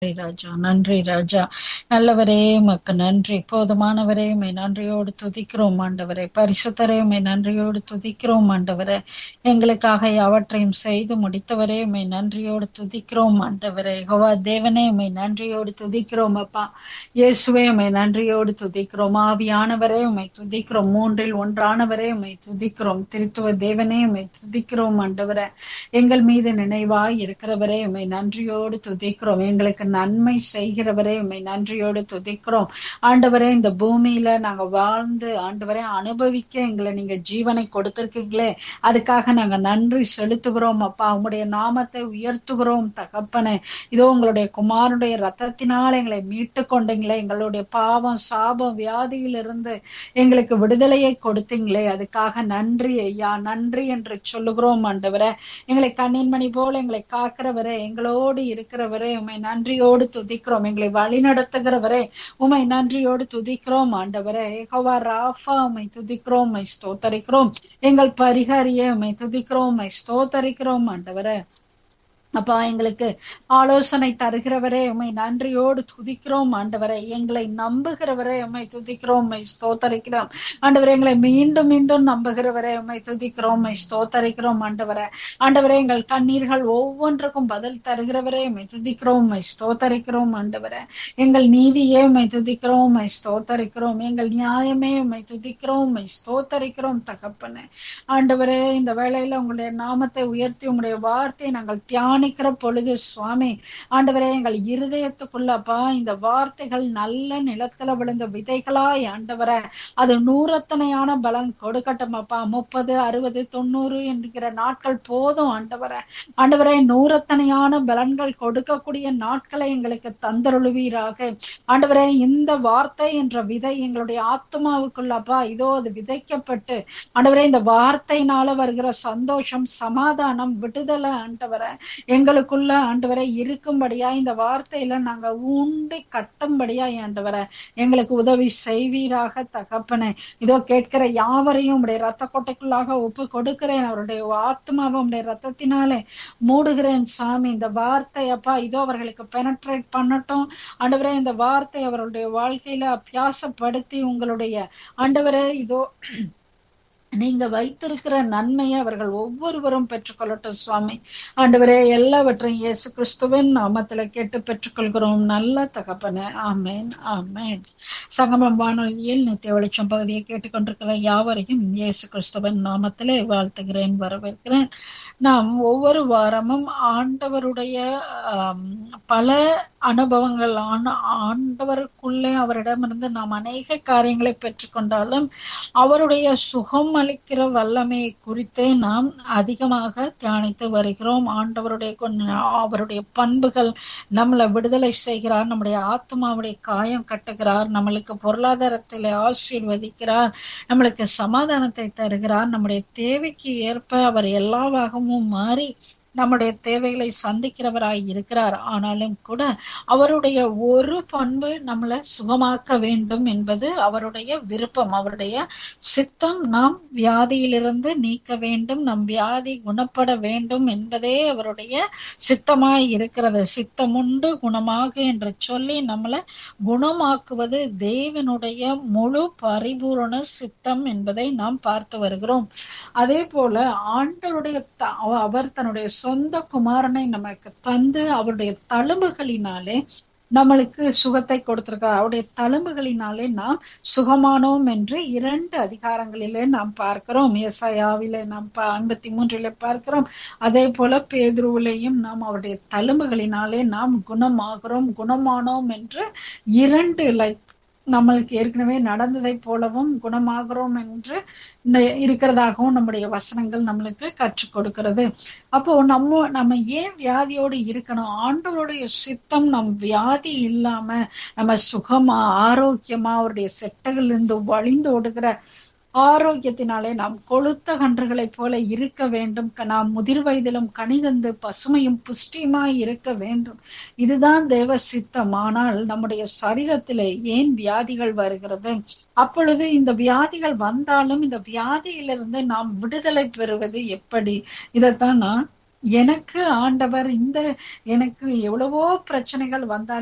நன்றி ராஜா நன்றி ராஜா நல்லவரே மக்கு நன்றி போதுமானவரே உமை நன்றியோடு துதிக்கிறோம் ஆண்டவரே பரிசுத்தரே உமை நன்றியோடு துதிக்கிறோம் ஆண்டவரே எங்களுக்காக யாவற்றையும் செய்து முடித்தவரே உமை நன்றியோடு துதிக்கிறோம் ஆண்டவரே யெகோவா தேவனே உமை நன்றியோடு துதிக்கிறோம் அப்பா இயேசுவே உமை நன்றியோடு துதிக்கிறோம் ஆவியானவரே உமை துதிக்கிறோம் மூன்றில் ஒன்றானவரே உமை துதிக்கிறோம் திருத்துவ தேவனே உமை துதிக்கிறோம் ஆண்டவரே எங்கள் மீது நினைவாய் இருக்கிறவரே உமை நன்றியோடு துதிக்கிறோம் எங்களுக்கு நன்மை செய்கிறவரே உமை நன்றியோடு துதிக்கிறோம் ஆண்டவரே இந்த பூமியில நாங்க வாழ்ந்து ஆண்டவரே அனுபவிக்க எங்களை நீங்க ஜீவனை கொடுத்திருக்கீங்களே அதுக்காக நாங்க நன்றி செலுத்துகிறோம் அப்பா உங்களுடைய நாமத்தை உயர்த்துகிறோம் தகப்பனே இதோ உங்களுடைய குமாரனுடைய ரத்தத்தினால் எங்களை மீட்டு கொண்டீங்களே எங்களுடைய பாவம் சாபம் வியாதியிலிருந்து எங்களுக்கு விடுதலையை கொடுத்தீங்களே அதுக்காக நன்றி ஐயா நன்றி என்று சொல்லுகிறோம் ஆண்டவரே எங்களை கண்ணின் மணி போல எங்களை காக்கிறவரே எங்களோடு இருக்கிறவரே உமை நன்றியோடு துதிக்கிறோம் எங்களை வழி நடத்துகிறவரே உமை நன்றியோடு துதிக்கிறோம் ஆண்டவரே ஏகோவா ராஃபா உமை துதிக்கிறோம் உமை ஸ்தோத்தரிக்கிறோம் எங்கள் பரிகாரிய உமை துதிக்கிறோம் உமை ஸ்தோத்தரிக்கிறோம் ஆண்டவரே அப்பா எங்களுக்கு ஆலோசனை தருகிறவரே உமை நன்றியோடு துதிக்கிறோம் ஆண்டவரை எங்களை நம்புகிறவரே உமை துதிக்கிறோம் உமை ஸ்தோத்தரிக்கிறோம் ஆண்டவரே எங்களை மீண்டும் மீண்டும் நம்புகிறவரே உமை துதிக்கிறோம் உமை ஸ்தோத்தரிக்கிறோம் ஆண்டவரை ஆண்டவரே எங்கள் கண்ணீர்கள் ஒவ்வொன்றுக்கும் பதில் தருகிறவரே உமை துதிக்கிறோம் உமை ஸ்தோத்தரிக்கிறோம் ஆண்டவரை எங்கள் நீதியே உமை துதிக்கிறோம் உமை ஸ்தோத்தரிக்கிறோம் எங்கள் நியாயமே உமை துதிக்கிறோம் உமை ஸ்தோத்தரிக்கிறோம் தகப்பனே ஆண்டவரே இந்த வேளையில உங்களுடைய நாமத்தை உயர்த்தி உங்களுடைய வார்த்தையை நாங்கள் தியான தியானிக்கிற பொழுது சுவாமி ஆண்டவரே எங்கள் இருதயத்துக்குள்ளப்பா இந்த வார்த்தைகள் நல்ல நிலத்துல விழுந்த விதைகளாய் ஆண்டவரை அது நூறத்தனையான பலன் கொடுக்கட்டும் அப்பா முப்பது அறுபது தொண்ணூறு என்கிற நாட்கள் போதும் ஆண்டவரை ஆண்டவரே நூறத்தனையான பலன்கள் கொடுக்கக்கூடிய நாட்களை எங்களுக்கு தந்தருளுவீராக ஆண்டவரே இந்த வார்த்தை என்ற விதை எங்களுடைய ஆத்மாவுக்குள்ளப்பா இதோ அது விதைக்கப்பட்டு ஆண்டவரே இந்த வார்த்தையினால வருகிற சந்தோஷம் சமாதானம் விடுதலை ஆண்டவரை எங்களுக்குள்ள ஆண்டவரை இருக்கும்படியா இந்த வார்த்தையில நாங்க ஊண்டி கட்டும்படியா ஆண்டவரை எங்களுக்கு உதவி செய்வீராக தகப்பனே இதோ கேட்கிற யாவரையும் உடைய ரத்த கொட்டைக்குள்ளாக ஒப்பு கொடுக்கிறேன் அவருடைய ஆத்மாவை உடைய ரத்தத்தினாலே மூடுகிறேன் சாமி இந்த வார்த்தை அப்பா இதோ அவர்களுக்கு பெனட்ரேட் பண்ணட்டும் ஆண்டவரே இந்த வார்த்தை அவருடைய வாழ்க்கையில அபியாசப்படுத்தி உங்களுடைய ஆண்டவரே இதோ நீங்க வைத்திருக்கிற நன்மையை அவர்கள் ஒவ்வொருவரும் பெற்றுக்கொள்ளட்டும் சுவாமி ஆண்டவரே எல்லாவற்றையும் இயேசு கிறிஸ்துவின் நாமத்துல கேட்டு பெற்றுக்கொள்கிறோம் நல்ல தகப்பன ஆமேன் ஆமேன் சங்கமம் வானொலியில் நித்திய வெளிச்சம் பகுதியை கேட்டுக்கொண்டிருக்கிற யாவரையும் இயேசு கிறிஸ்துவின் நாமத்திலே வாழ்த்துகிறேன் வரவேற்கிறேன் நாம் ஒவ்வொரு வாரமும் ஆண்டவருடைய பல அனுபவங்கள் ஆண்டவருக்குள்ளே அவரிடமிருந்து நாம் அநேக காரியங்களை பெற்றுக்கொண்டாலும் அவருடைய சுகம் அளிக்கிற வல்லமை குறித்தே நாம் அதிகமாக தியானித்து வருகிறோம் ஆண்டவருடைய அவருடைய பண்புகள் நம்மளை விடுதலை செய்கிறார் நம்முடைய ஆத்மாவுடைய காயம் கட்டுகிறார் நம்மளுக்கு பொருளாதாரத்தில் ஆசீர்வதிக்கிறார் நம்மளுக்கு சமாதானத்தை தருகிறார் நம்முடைய தேவைக்கு ஏற்ப அவர் எல்லாவாகவும் மாறி நம்முடைய தேவைகளை சந்திக்கிறவராய் இருக்கிறார் ஆனாலும் கூட அவருடைய ஒரு பண்பு நம்மளை சுகமாக்க வேண்டும் என்பது அவருடைய விருப்பம் அவருடைய சித்தம் நாம் வியாதியிலிருந்து நீக்க வேண்டும் நம் வியாதி குணப்பட வேண்டும் என்பதே அவருடைய சித்தமாய் இருக்கிறது சித்தமுண்டு குணமாக என்று சொல்லி நம்மளை குணமாக்குவது தேவனுடைய முழு பரிபூரண சித்தம் என்பதை நாம் பார்த்து வருகிறோம் அதே போல ஆண்டவருடைய அவர் தன்னுடைய சொந்த குமாரனை நமக்கு தந்து அவருடைய தழும்புகளினாலே நம்மளுக்கு சுகத்தை கொடுத்திருக்கார் அவருடைய தழும்புகளினாலே நாம் சுகமானோம் என்று இரண்டு அதிகாரங்களிலே நாம் பார்க்கிறோம் ஏசாயாவிலே நாம் ஐம்பத்தி மூன்றிலே பார்க்கிறோம் அதே போல பேதுருவிலேயும் நாம் அவருடைய தழும்புகளினாலே நாம் குணமாகிறோம் குணமானோம் என்று இரண்டு லைக் நம்மளுக்கு ஏற்கனவே நடந்ததை போலவும் குணமாகிறோம் என்று இருக்கிறதாகவும் நம்முடைய வசனங்கள் நம்மளுக்கு கற்றுக் கொடுக்கிறது அப்போ நம்ம நம்ம ஏன் வியாதியோடு இருக்கணும் ஆண்டவருடைய சித்தம் நம் வியாதி இல்லாம நம்ம சுகமா ஆரோக்கியமா அவருடைய செட்டைகள் இருந்து வழிந்து ஓடுகிற ஆரோக்கியத்தினாலே நாம் கொளுத்த கன்றுகளைப் போல இருக்க வேண்டும் நாம் முதிர் வயதிலும் கனிதந்து பசுமையும் புஷ்டியுமாய் இருக்க வேண்டும் இதுதான் தேவ சித்தம் ஆனால் நம்முடைய சரீரத்திலே ஏன் வியாதிகள் வருகிறது அப்பொழுது இந்த வியாதிகள் வந்தாலும் இந்த வியாதியிலிருந்து நாம் விடுதலை பெறுவது எப்படி இதைத்தான் நான் எனக்கு ஆண்டவர் இந்த எனக்கு எவ்வளவோ பிரச்சனைகள் வந்தாலும்